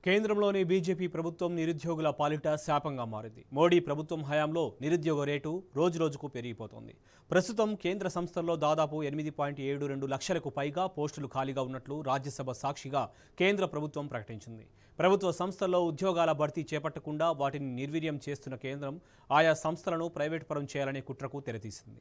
కేంద్రంలోని బీజేపీ ప్రభుత్వం నిరుద్యోగుల పాలిట శాపంగా మారింది మోడీ ప్రభుత్వం హయాంలో నిరుద్యోగ రేటు రోజురోజుకు పెరిగిపోతోంది ప్రస్తుతం కేంద్ర సంస్థల్లో దాదాపు ఎనిమిది పాయింట్ ఏడు రెండు లక్షలకు పైగా పోస్టులు ఖాళీగా ఉన్నట్లు రాజ్యసభ సాక్షిగా కేంద్ర ప్రభుత్వం ప్రకటించింది ప్రభుత్వ సంస్థల్లో ఉద్యోగాల భర్తీ చేపట్టకుండా వాటిని నిర్వీర్యం చేస్తున్న కేంద్రం ఆయా సంస్థలను ప్రైవేటు పరం చేయాలనే కుట్రకు తెరతీసింది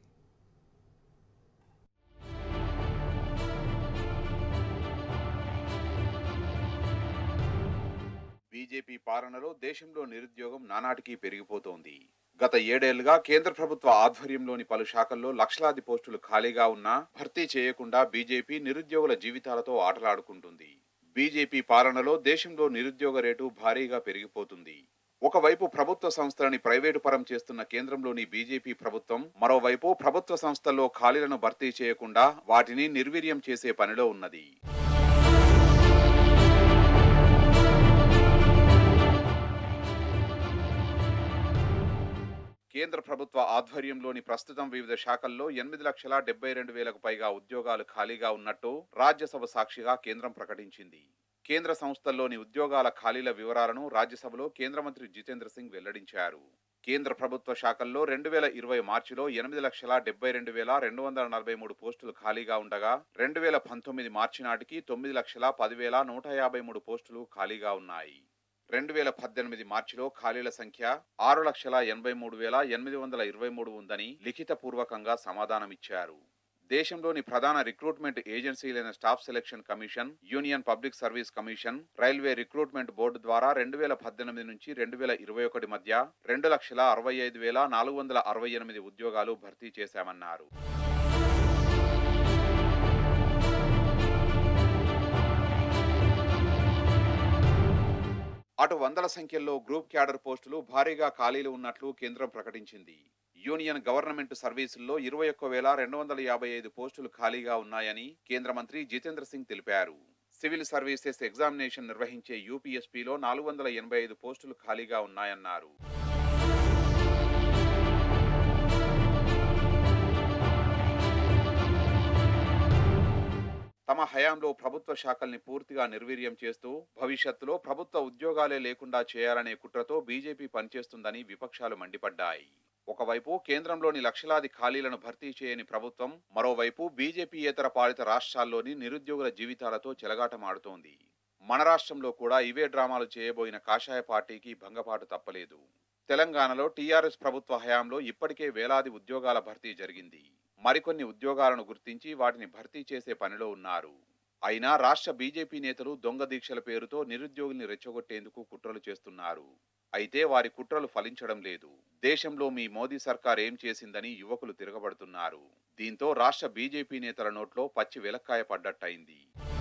బీజేపీ పాలనలో దేశంలో నిరుద్యోగం నానాటికి పెరిగిపోతోంది గత ఏడేళ్లుగా కేంద్ర ప్రభుత్వ ఆధ్వర్యంలోని పలు శాఖల్లో లక్షలాది పోస్టులు ఖాళీగా ఉన్నా భర్తీ చేయకుండా బీజేపీ నిరుద్యోగుల జీవితాలతో ఆటలాడుకుంటుంది బీజేపీ పాలనలో దేశంలో నిరుద్యోగ రేటు భారీగా పెరిగిపోతుంది ఒకవైపు ప్రభుత్వ సంస్థలని ప్రైవేటు పరం చేస్తున్న కేంద్రంలోని బీజేపీ ప్రభుత్వం మరోవైపు ప్రభుత్వ సంస్థల్లో ఖాళీలను భర్తీ చేయకుండా వాటిని నిర్వీర్యం చేసే పనిలో ఉన్నది కేంద్ర ప్రభుత్వ ఆధ్వర్యంలోని ప్రస్తుతం వివిధ శాఖల్లో ఎనిమిది లక్షల డెబ్బై రెండు వేలకు పైగా ఉద్యోగాలు ఖాళీగా ఉన్నట్టు రాజ్యసభ సాక్షిగా కేంద్రం ప్రకటించింది కేంద్ర సంస్థల్లోని ఉద్యోగాల ఖాళీల వివరాలను రాజ్యసభలో కేంద్ర మంత్రి జితేంద్ర సింగ్ వెల్లడించారు కేంద్ర ప్రభుత్వ శాఖల్లో రెండు వేల ఇరవై మార్చిలో ఎనిమిది లక్షల డెబ్బై రెండు వేల రెండు వందల నలభై మూడు పోస్టులు ఖాళీగా ఉండగా రెండు వేల పంతొమ్మిది మార్చి నాటికి తొమ్మిది లక్షల పదివేల నూట యాభై మూడు పోస్టులు ఖాళీగా ఉన్నాయి రెండు వేల పద్దెనిమిది మార్చిలో ఖాళీల సంఖ్య ఆరు లక్షల ఎనభై మూడు వేల ఎనిమిది వందల ఇరవై మూడు ఉందని లిఖితపూర్వకంగా సమాధానమిచ్చారు దేశంలోని ప్రధాన రిక్రూట్మెంట్ ఏజెన్సీలైన staff selection commission union public service commission railway recruitment board ద్వారా రెండు వేల పద్దెనిమిది నుంచి రెండు వేల ఇరవై ఒకటి మధ్య రెండు లక్షల అరవై ఐదు వేల నాలుగు వందల అరవై ఎనిమిది ఉద్యోగాలు భర్తీ చేశామన్నారు అటు వందల సంఖ్యలో గ్రూప్ క్యాడర్ పోస్టులు భారీగా ఖాళీలు ఉన్నట్లు కేంద్రం ప్రకటించింది యూనియన్ గవర్నమెంట్ సర్వీసుల్లో ఇరవై ఒక్క వేల రెండు వందల యాభై ఐదు పోస్టులు ఖాళీగా ఉన్నాయని కేంద్ర మంత్రి జితేంద్ర సింగ్ తెలిపారు సివిల్ సర్వీసెస్ ఎగ్జామినేషన్ నిర్వహించే యూపీఎస్పీలో నాలుగు వందల ఎనభై ఐదు పోస్టులు ఖాళీగా ఉన్నాయన్నారు తమ హయాంలో ప్రభుత్వ శాఖల్ని పూర్తిగా నిర్వీర్యం చేస్తూ భవిష్యత్తులో ప్రభుత్వ ఉద్యోగాలే లేకుండా చేయాలనే కుట్రతో బీజేపీ పనిచేస్తుందని విపక్షాలు మండిపడ్డాయి ఒకవైపు కేంద్రంలోని లక్షలాది ఖాళీలను భర్తీ చేయని ప్రభుత్వం మరోవైపు బీజేపీయేతర పాలిత రాష్ట్రాల్లోని నిరుద్యోగుల జీవితాలతో చెలగాటమాడుతోంది మన రాష్ట్రంలో కూడా ఇవే డ్రామాలు చేయబోయిన కాషాయ పార్టీకి భంగపాటు తప్పలేదు తెలంగాణలో టీఆర్ఎస్ ప్రభుత్వ హయాంలో ఇప్పటికే వేలాది ఉద్యోగాల భర్తీ జరిగింది మరికొన్ని ఉద్యోగాలను గుర్తించి వాటిని భర్తీ చేసే పనిలో ఉన్నారు అయినా రాష్ట్ర బీజేపీ నేతలు దొంగ దీక్షల పేరుతో నిరుద్యోగుల్ని రెచ్చగొట్టేందుకు కుట్రలు చేస్తున్నారు అయితే వారి కుట్రలు ఫలించడం లేదు దేశంలో మీ మోదీ సర్కార్ ఏం చేసిందని యువకులు తిరగబడుతున్నారు దీంతో రాష్ట్ర బీజేపీ నేతల నోట్లో పచ్చి వెలక్కాయ పడ్డట్టయింది